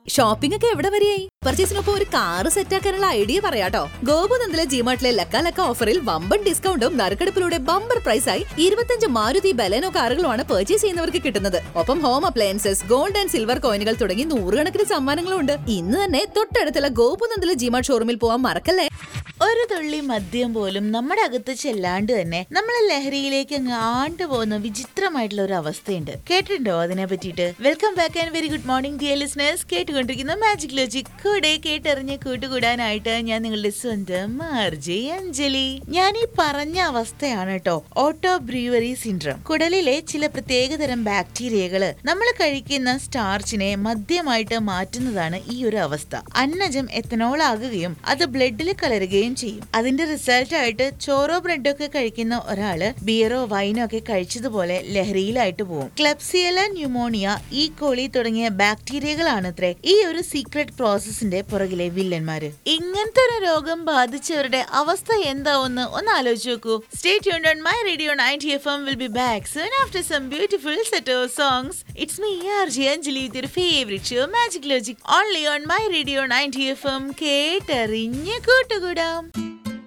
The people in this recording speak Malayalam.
ഷോപ്പിംഗ് ഒക്കെ എവിടെ വരെയായി പർച്ചേസിനൊപ്പം ഒരു കാറ് സെറ്റാക്കാനുള്ള ഐഡിയ പറയാട്ടോ ഗോപുനന്ദിലെ ജിമാർട്ടിലെ ലക്ക ലക്ക ഓഫറിൽ വമ്പൻ ഡിസ്കൗണ്ടും നറുക്കെടുപ്പിലൂടെ ബമ്പർ പ്രൈസായി ഇരുപത്തഞ്ച് മാരുതി ബലേനോ കാറുകളുമാണ് പർച്ചേസ് ചെയ്യുന്നവർക്ക് കിട്ടുന്നത് ഒപ്പം home appliances gold and silver കോയിനുകൾ തുടങ്ങി നൂറുകണക്കിന് സമ്മാനങ്ങളും ഉണ്ട് ഇന്ന് തന്നെ തൊട്ടടുത്തുള്ള ഗോപുനന്ദിലെ ജിമാർട്ട് ഷോറൂമിൽ പോവാൻ മറക്കല്ലേ ഒരു തുള്ളി മദ്യം പോലും നമ്മുടെ അകത്ത് ചെല്ലാണ്ട് തന്നെ നമ്മളെ ലഹരിയിലേക്ക് അങ്ങ് ആണ്ടു പോകുന്ന വിചിത്രമായിട്ടുള്ള ഒരു അവസ്ഥയുണ്ട് കേട്ടിട്ടുണ്ടോ അതിനെ പറ്റിയിട്ട് welcome back and very good morning dear listeners കേട്ടുകൊണ്ടിരിക്കുന്ന മാജിക് ലോജിക് കൂടെ കേട്ടറിഞ്ഞ് കൂട്ടുകൂടാനായിട്ട് ഞാൻ നിങ്ങളുടെ സ്വന്തം ആർജെ അഞ്ജലി ഞാൻ ഈ പറഞ്ഞ അവസ്ഥയാണ് കേട്ടോ ഓട്ടോ ബ്രീവറി സിൻഡ്രം കുടലിലെ ചില പ്രത്യേകതരം ബാക്ടീരിയകള് നമ്മൾ കഴിക്കുന്ന സ്റ്റാർച്ചിനെ മദ്യമായിട്ട് മാറ്റുന്നതാണ് ഈ ഒരു അവസ്ഥ അന്നജം എത്തനോൾ ആകുകയും അത് ബ്ലഡിൽ കലരുകയും ചെയ്യും അതിന്റെ റിസൾട്ട് ആയിട്ട് ചോറോ ബ്രെഡോ ഒക്കെ കഴിക്കുന്ന ഒരാള് ബിയറോ വൈനോ ഒക്കെ കഴിച്ചതുപോലെ ലഹരിയിലായിട്ട് പോകും ക്ലബ്സിയല ന്യൂമോണിയ ഈ കോളി തുടങ്ങിയ ബാക്ടീരിയകളാണ് അത്രേ ഈ ഒരു സീക്രട്ട് പ്രോസസ്സിന്റെ പുറകിലെ വില്ലന്മാര് ഇങ്ങനത്തെ ഒരു രോഗം ബാധിച്ചവരുടെ അവസ്ഥ എന്താവുമെന്ന് ഒന്ന് ആലോചിച്ച് നോക്കൂ stay tuned on my radio 90 F M will be back soon after some beautiful set of songs it's me R J Anjali with your favourite show magic logic only on my radio 90 F M കേട്ടറിഞ്ഞ് കൂട്ടുകൂടാം